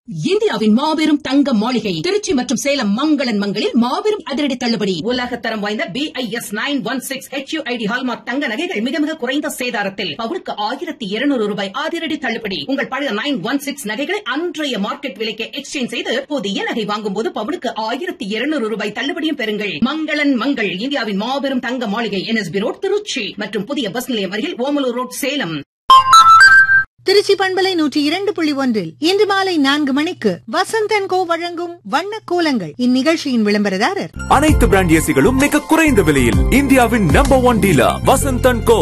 இந்தியாவின் மாபெரும் தங்க மாளிகை திருச்சி மற்றும் சேலம் மங்களன் மங்களில் மாபெரும் அதிரடி தள்ளுபடி உலகத்தரம் வாய்ந்த B I S nine one six H U ID hallmark தங்க நகைகள் மிக மிக குறைந்த சேதாரத்தில் பவுனுக்கு ஆயிரத்தி இருநூறு ரூபாய் அதிரடி தள்ளுபடி உங்கள் பழைய நைன் ஒன் சிக்ஸ் நகைகளை அன்றைய மார்க்கெட் விலைக்கு எக்ஸ்சேஞ்ச் செய்து புதிய நகை வாங்கும் போது பவுனுக்கு ஆயிரத்தி இருநூறு ரூபாய் தள்ளுபடியும் பெறுங்கள் மங்களன் மங்கள் இந்தியாவின் மாபெரும் தங்க மாளிகை என்எஸ்பி ரோட் திருச்சி மற்றும் புதிய பஸ் நிலையம் அருகில் ஓமலூர் ரோட் சேலம் திருச்சி பண்பலை நூற்றி இரண்டு புள்ளி ஒன்றில் இன்று மாலை நான்கு மணிக்கு வசந்தன் கோ வழங்கும் வண்ண கோலங்கள் இந்நிகழ்ச்சியின் விளம்பரதாரர் அனைத்து பிராண்ட் ஏசிகளும் மிக குறைந்த விலையில் இந்தியாவின் number one dealer Vasanthan co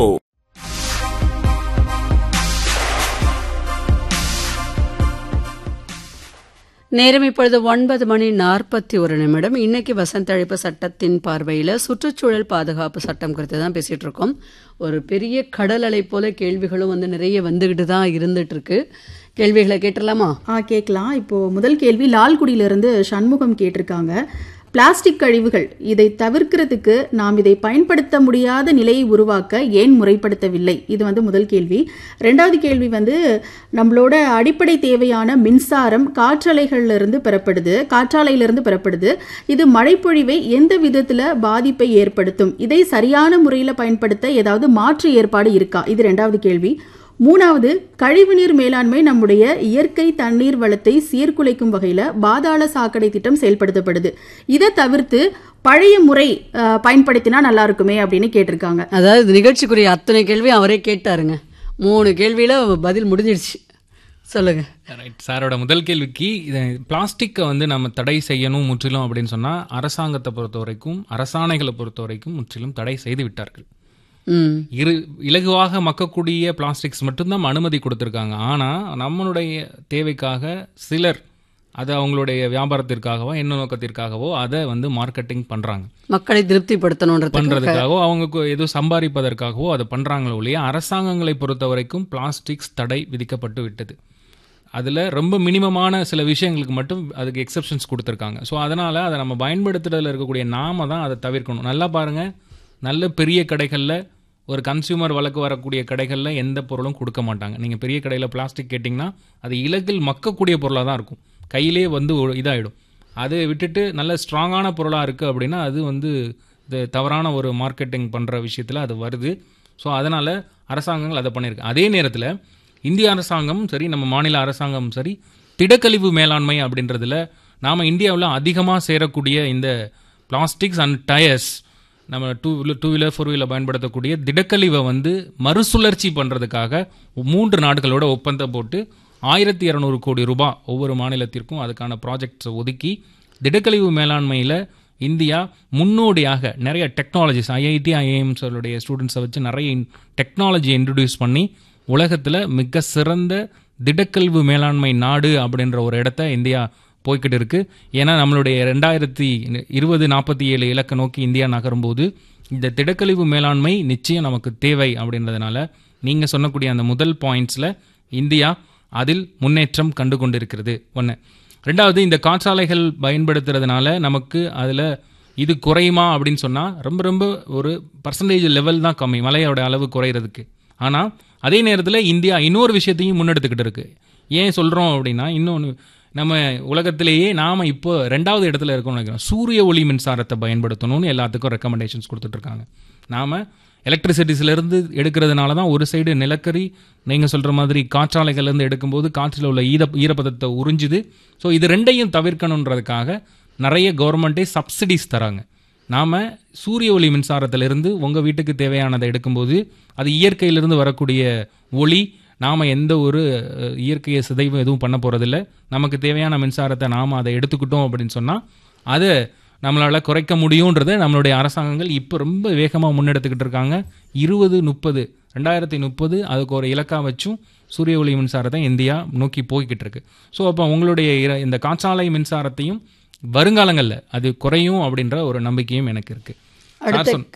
நேரம் இப்பொழுது ஒன்பது மணி நாற்பத்தி ஒரு நிமிடம் இன்னைக்கு வசந்த அழைப்பு சட்டத்தின் பார்வையில் சுற்றுச்சூழல் பாதுகாப்பு சட்டம் குறித்து தான் பேசிட்டு இருக்கோம் ஒரு பெரிய கடல் அலை போல கேள்விகளும் வந்து நிறைய வந்துகிட்டு தான் இருந்துட்டு இருக்கு கேள்விகளை கேட்டுடலாமா ஆ கேட்கலாம் இப்போ முதல் கேள்வி லால்குடியிலிருந்து சண்முகம் கேட்டிருக்காங்க பிளாஸ்டிக் கழிவுகள் இதை தவிர்க்கிறதுக்கு நாம் இதை பயன்படுத்த முடியாத நிலையை உருவாக்க ஏன் முறைப்படுத்தவில்லை இது வந்து முதல் கேள்வி ரெண்டாவது கேள்வி வந்து நம்மளோட அடிப்படை தேவையான மின்சாரம் காற்றலைகள்ல இருந்து பெறப்படுது காற்றாலையிலிருந்து பெறப்படுது இது மழைப்பொழிவை எந்த விதத்துல பாதிப்பை ஏற்படுத்தும் இதை சரியான முறையில் பயன்படுத்த ஏதாவது மாற்று ஏற்பாடு இருக்கா இது ரெண்டாவது கேள்வி மூணாவது கழிவுநீர் மேலாண்மை நம்முடைய இயற்கை தண்ணீர் வளத்தை சீர்குலைக்கும் வகையில பாதாள சாக்கடை திட்டம் செயல்படுத்தப்படுது இதை தவிர்த்து பழைய முறை அஹ், பயன்படுத்தினா நல்லா இருக்குமே அப்படின்னு கேட்டிருக்காங்க அதாவது நிகழ்ச்சிக்குரிய அத்தனை கேள்வி அவரே கேட்டாருங்க மூணு கேள்வியில பதில் முடிஞ்சிடுச்சு சொல்லுங்க ரைட் சாரோட முதல் கேள்விக்கு இது பிளாஸ்டிக்கை வந்து நம்ம தடை செய்யணும் முற்றிலும் அப்படின்னு சொன்னால் அரசாங்கத்தை பொறுத்த வரைக்கும் அரசாணைகளை பொறுத்த வரைக்கும் முற்றிலும் தடை செய்து விட்டார்கள் ம் இரு இலகுவாக மக்கக்கூடிய பிளாஸ்டிக்ஸ் மட்டும்தான் அனுமதி கொடுத்துருக்காங்க ஆனால் நம்மளுடைய தேவைக்காக சிலர் அதை அவங்களுடைய வியாபாரத்திற்காகவோ என்ன நோக்கத்திற்காகவோ அதை வந்து மார்க்கெட்டிங் பண்ணுறாங்க மக்களை திருப்திப்படுத்தணுன்றது பண்றதுக்காகவோ அவங்க கு- ஏதோ சம்பாதிப்பதற்காகவோ அதை பண்றாங்களோ ஒழிய அரசாங்கங்களை பொறுத்த வரைக்கும் பிளாஸ்டிக்ஸ் தடை விதிக்கப்பட்டு விட்டது அதில் ரொம்ப மினிமமான சில விஷயங்களுக்கு மட்டும் அதுக்கு எக்ஸெப்ஷன்ஸ் கொடுத்துருக்காங்க ஸோ அதனால் அதை நம்ம பயன்படுத்துறதுல இருக்கக்கூடிய நாம தான் அதை தவிர்க்கணும் நல்லா பாருங்க நல்ல பெரிய கடைகளில் ஒரு கன்சியூமர் வழக்கு வரக்கூடிய கடைகளில் எந்த பொருளும் கொடுக்க மாட்டாங்க நீங்கள் பெரிய கடையில் பிளாஸ்டிக் கேட்டிங்கன்னா அது இலகில் மக்கக்கூடிய பொருளாக தான் இருக்கும் கையிலே வந்து ஒரு இதாயிடும் அதை விட்டுட்டு நல்ல ஸ்ட்ராங்கான பொருளாக இருக்குது அப்படின்னா அது வந்து இது தவறான ஒரு மார்க்கெட்டிங் பண்ணுற விஷயத்தில் அது வருது ஸோ அதனால் அரசாங்கங்கள் அதை பண்ணியிருக்கு அதே நேரத்தில் இந்திய அரசாங்கமும் சரி நம்ம மாநில அரசாங்கமும் சரி திடக்கழிவு மேலாண்மை அப்படின்றதுல நாம் இந்தியாவில் அதிகமாக சேரக்கூடிய இந்த பிளாஸ்டிக்ஸ் அண்ட் டயர்ஸ் நம்ம two wheeler two wheeler four wheeler பயன்படுத்தக்கூடிய திடக்கழிவை வந்து மறுசுழற்சி பண்ணுறதுக்காக மூன்று நாடுகளோட ஒப்பந்தம் போட்டு ஆயிரத்தி இரநூறு கோடி ரூபாய் ஒவ்வொரு மாநிலத்திற்கும் அதுக்கான ப்ராஜெக்ட்ஸை ஒதுக்கி திடக்கழிவு மேலாண்மையில் இந்தியா முன்னோடியாக நிறைய டெக்னாலஜிஸ் ஐஐடி ஐஏஎம்ஸோடைய ஸ்டூடெண்ட்ஸை வச்சு நிறைய டெக்னாலஜி இன்ட்ரடியூஸ் பண்ணி உலகத்தில் மிக சிறந்த திடக்கழிவு மேலாண்மை நாடு அப்படின்ற ஒரு இடத்த இந்தியா போய்கிட்டு இருக்கு ஏன்னா நம்மளுடைய ரெண்டாயிரத்தி இருபது நாற்பத்தி ஏழு இலக்க நோக்கி இந்தியா நகரும்போது இந்த திடக்கழிவு மேலாண்மை நிச்சயம் நமக்கு தேவை அப்படின்றதுனால நீங்கள் சொன்னக்கூடிய அந்த முதல் பாயிண்ட்ஸில் இந்தியா அதில் முன்னேற்றம் கண்டு கொண்டிருக்கிறது ஒன்று ரெண்டாவது இந்த காற்றாலைகள் பயன்படுத்துறதுனால நமக்கு அதில் இது குறையுமா அப்படின்னு சொன்னால் ரொம்ப ரொம்ப ஒரு பர்சன்டேஜ் லெவல் தான் கம்மி மழையோட அளவு குறையிறதுக்கு ஆனால் அதே நேரத்தில் இந்தியா இன்னொரு விஷயத்தையும் முன்னெடுத்துக்கிட்டு இருக்கு ஏன் சொல்கிறோம் அப்படின்னா இன்னொன்று நம்ம உலகத்திலேயே நாம் இப்போ ரெண்டாவது இடத்துல இருக்கோம்னு நினைக்கிறோம் சூரிய ஒளி மின்சாரத்தை பயன்படுத்தணும்னு எல்லாத்துக்கும் ரெக்கமெண்டேஷன்ஸ் கொடுத்துட்ருக்காங்க நாம் எலக்ட்ரிசிட்டிஸ்லேருந்து எடுக்கிறதுனால தான் ஒரு சைடு நிலக்கரி நீங்கள் சொல்கிற மாதிரி காற்றாலைகள்லேருந்து எடுக்கும்போது காற்றில் உள்ள ஈர ஈரப்பதத்தை உறிஞ்சுது ஸோ இது ரெண்டையும் தவிர்க்கணுன்றதுக்காக நிறைய கவர்மெண்ட்டே சப்சிடிஸ் தராங்க நாம் சூரிய ஒளி மின்சாரத்திலிருந்து உங்கள் வீட்டுக்கு தேவையானதை எடுக்கும்போது அது இயற்கையிலிருந்து வரக்கூடிய ஒளி நாம் எந்த ஒரு அஹ், இயற்கையை சிதைவு எதுவும் பண்ண போகிறதில்ல நமக்கு தேவையான மின்சாரத்தை நாம் அதை எடுத்துக்கிட்டோம் அப்படின்னு சொன்னால் அதை நம்மளால் குறைக்க முடியுன்றதை நம்மளுடைய அரசாங்கங்கள் இப்போ ரொம்ப வேகமாக முன்னெடுத்துக்கிட்டு இருக்காங்க இருபது முப்பது ரெண்டாயிரத்தி முப்பது அதுக்கு ஒரு இலக்கா வச்சும் சூரிய ஒளி மின்சாரத்தை இந்தியா நோக்கி போய்கிட்டு இருக்கு ஸோ அப்போ உங்களுடைய இர- இந்த காற்றாலை மின்சாரத்தையும் வருங்காலங்களில் அது குறையும் அப்படின்ற ஒரு நம்பிக்கையும் எனக்கு இருக்குது அடுத்த